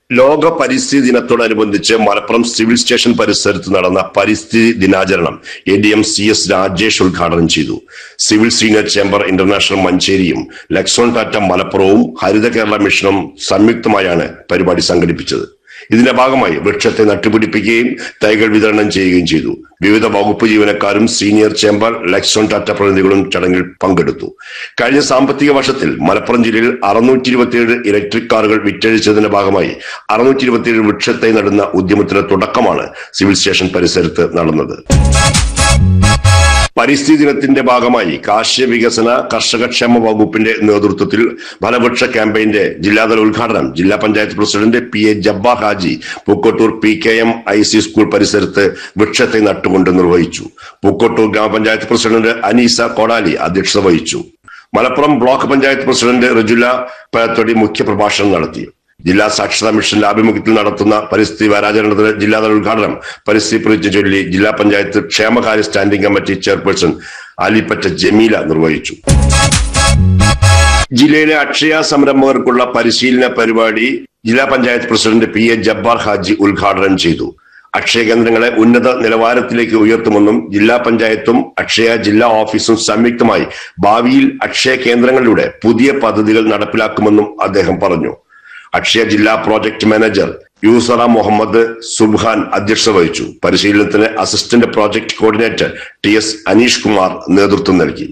ലോക പരിസ്ഥിതി ദിനത്തോടനുബന്ധിച്ച് മലപ്പുറം സിവിൽ സ്റ്റേഷൻ പരിസരത്ത് നടന്ന പരിസ്ഥിതി ദിനാചരണം A D M C S Rajesh ഉദ്ഘാടനം ചെയ്തു സിവിൽ സീനിയർ ചേംബർ ഇന്റർനാഷണൽ മഞ്ചേരിയും ലക്സോൺ ടാറ്റ മലപ്പുറവും ഹരിത കേരള മിഷനും സംയുക്തമായാണ് പരിപാടി സംഘടിപ്പിച്ചത് ഇതിന്റെ ഭാഗമായി വൃക്ഷത്തെ നട്ടുപിടിപ്പിക്കുകയും തൈകൾ വിതരണം ചെയ്യുകയും ചെയ്തു വിവിധ വകുപ്പ് ജീവനക്കാരും സീനിയർ ചേംബർ ലക്സോൺ ടാറ്റ പ്രതിനിധികളും ചടങ്ങിൽ പങ്കെടുത്തു കഴിഞ്ഞ സാമ്പത്തിക വർഷത്തിൽ മലപ്പുറം ജില്ലയിൽ അറുന്നൂറ്റി ഇരുപത്തിയേഴ് ഇലക്ട്രിക് കാറുകൾ വിറ്റഴിച്ചതിന്റെ ഭാഗമായി അറുന്നൂറ്റി ഇരുപത്തിയേഴ് വൃക്ഷത്തൈ നടുന്ന ഉദ്യമത്തിന് തുടക്കമാണ് സിവിൽ സ്റ്റേഷൻ പരിസരത്ത് നടന്നത് പരിസ്ഥിതി ദിനത്തിന്റെ ഭാഗമായി കാർഷിക വികസന കർഷകക്ഷേമ വകുപ്പിന്റെ നേതൃത്വത്തിൽ ഫലവൃക്ഷ ക്യാമ്പയിന്റെ ജില്ലാതല ഉദ്ഘാടനം ജില്ലാ panchayat president P A Jabbar Haji Pookkottur P K M I C school പരിസരത്ത് വൃക്ഷത്തെ നട്ടുകൊണ്ട് നിർവഹിച്ചു പൂക്കോട്ടൂർ ഗ്രാമപഞ്ചായത്ത് പ്രസിഡന്റ് അനീസ കോടാലി അധ്യക്ഷത വഹിച്ചു മലപ്പുറം ബ്ലോക്ക് പഞ്ചായത്ത് പ്രസിഡന്റ് റജുല പഴത്തൊടി മുഖ്യപ്രഭാഷണം നടത്തി ജില്ലാ സാക്ഷരതാ മിഷന്റെ ആഭിമുഖ്യത്തിൽ നടത്തുന്ന പരിസ്ഥിതി വാരാചരണത്തിന് ജില്ലാതല ഉദ്ഘാടനം പരിസ്ഥിതി പ്രതിജ്ഞ ചൊല്ലി ജില്ലാ പഞ്ചായത്ത് ക്ഷേമകാര്യ standing committee chairperson Alippatta Jameela നിർവഹിച്ചു ജില്ലയിലെ അക്ഷയ സംരംഭകർക്കുള്ള പരിശീലന പരിപാടി ജില്ലാ panchayat president P A Jabbar Haji ഉദ്ഘാടനം ചെയ്തു അക്ഷയ കേന്ദ്രങ്ങളെ ഉന്നത നിലവാരത്തിലേക്ക് ഉയർത്തുമെന്നും ജില്ലാ പഞ്ചായത്തും അക്ഷയ ജില്ലാ ഓഫീസും സംയുക്തമായി ഭാവിയിൽ അക്ഷയ കേന്ദ്രങ്ങളിലൂടെ പുതിയ പദ്ധതികൾ നടപ്പിലാക്കുമെന്നും അദ്ദേഹം പറഞ്ഞു അക്ഷയ ജില്ലാ പ്രോജക്ട് മാനേജർ യൂസറ മുഹമ്മദ് സുബ്ഹാൻ അധ്യക്ഷത വഹിച്ചു പരിശീലനത്തിന് assistant project coordinator T S Aneesh Kumar നേതൃത്വം നൽകി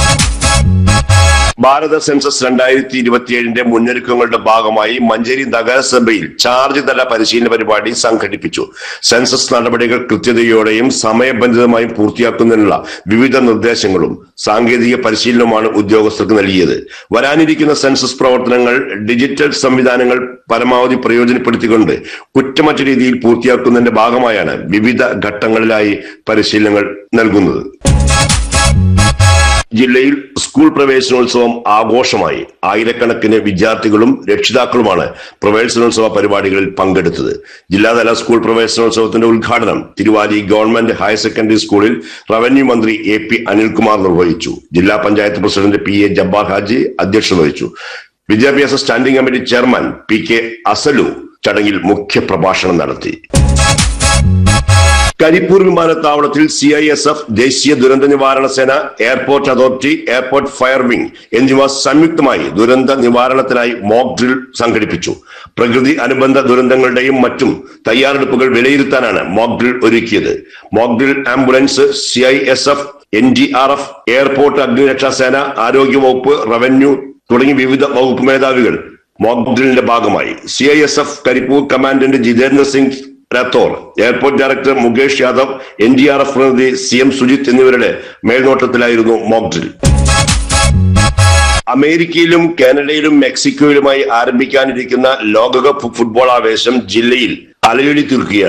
ഭാരത സെൻസസ് രണ്ടായിരത്തി ഇരുപത്തിയേഴിന്റെ മുന്നൊരുക്കങ്ങളുടെ ഭാഗമായി മഞ്ചേരി നഗരസഭയിൽ ചാർജ് തല പരിശീലന പരിപാടി സംഘടിപ്പിച്ചു സെൻസസ് നടപടികൾ കൃത്യതയോടെയും സമയബന്ധിതമായും പൂർത്തിയാക്കുന്നതിനുള്ള വിവിധ നിർദ്ദേശങ്ങളും സാങ്കേതിക പരിശീലനവുമാണ് ഉദ്യോഗസ്ഥർക്ക് നൽകിയത് വരാനിരിക്കുന്ന സെൻസസ് പ്രവർത്തനങ്ങൾ ഡിജിറ്റൽ സംവിധാനങ്ങൾ പരമാവധി പ്രയോജനപ്പെടുത്തിക്കൊണ്ട് കുറ്റമറ്റ രീതിയിൽ പൂർത്തിയാക്കുന്നതിന്റെ ഭാഗമായാണ് വിവിധ ഘട്ടങ്ങളിലായി പരിശീലനങ്ങൾ നൽകുന്നത് ജില്ലയിൽ സ്കൂൾ പ്രവേശനോത്സവം ആഘോഷമായി ആയിരക്കണക്കിന് വിദ്യാർത്ഥികളും രക്ഷിതാക്കളുമാണ് പ്രവേശനോത്സവ പരിപാടികളിൽ പങ്കെടുത്തത് ജില്ലാതല സ്കൂൾ പ്രവേശനോത്സവത്തിന്റെ ഉദ്ഘാടനം തിരുവാലി ഗവൺമെന്റ് ഹയർ സെക്കൻഡറി സ്കൂളിൽ റവന്യൂ മന്ത്രി എ പി അനിൽകുമാർ നിർവഹിച്ചു ജില്ലാ panchayat president P A Jabbar Haji അധ്യക്ഷത വഹിച്ചു വിദ്യാഭ്യാസ standing committee chairman P K Asalu ചടങ്ങിൽ മുഖ്യപ്രഭാഷണം നടത്തി കരിപ്പൂർ വിമാനത്താവളത്തിൽ സി ഐ എസ് എഫ് ദേശീയ ദുരന്ത നിവാരണ സേന airport authority airport fire wing എന്നിവ സംയുക്തമായി ദുരന്ത നിവാരണത്തിനായി മോക്ക് ഡ്രിൽ സംഘടിപ്പിച്ചു പ്രകൃതി അനുബന്ധ ദുരന്തങ്ങളുടെയും മറ്റും തയ്യാറെടുപ്പുകൾ വിലയിരുത്താനാണ് മോക്ക് ഡ്രിൽ ഒരുക്കിയത് mock drill ambulance C I S F N D R F airport അഗ്നിരക്ഷാ സേന ആരോഗ്യവകുപ്പ് റവന്യൂ തുടങ്ങി വിവിധ വകുപ്പ് മേധാവികൾ മോക്ക് ഡ്രില്ലിന്റെ ഭാഗമായി C I S F Karipur commandant Jitendra Singh Rathore airport director Mukesh Yadav N D R F പ്രതിനിധി സി എം സുജിത് എന്നിവരുടെ മേൽനോട്ടത്തിലായിരുന്നു മോക്ക് ഡ്രിൽ അമേരിക്കയിലും കാനഡയിലും മെക്സിക്കോയിലുമായി ആരംഭിക്കാനിരിക്കുന്ന ലോകകപ്പ് ഫുട്ബോൾ ആവേശം ജില്ലയിൽ അലയൊലി തീർക്കുകയാണ്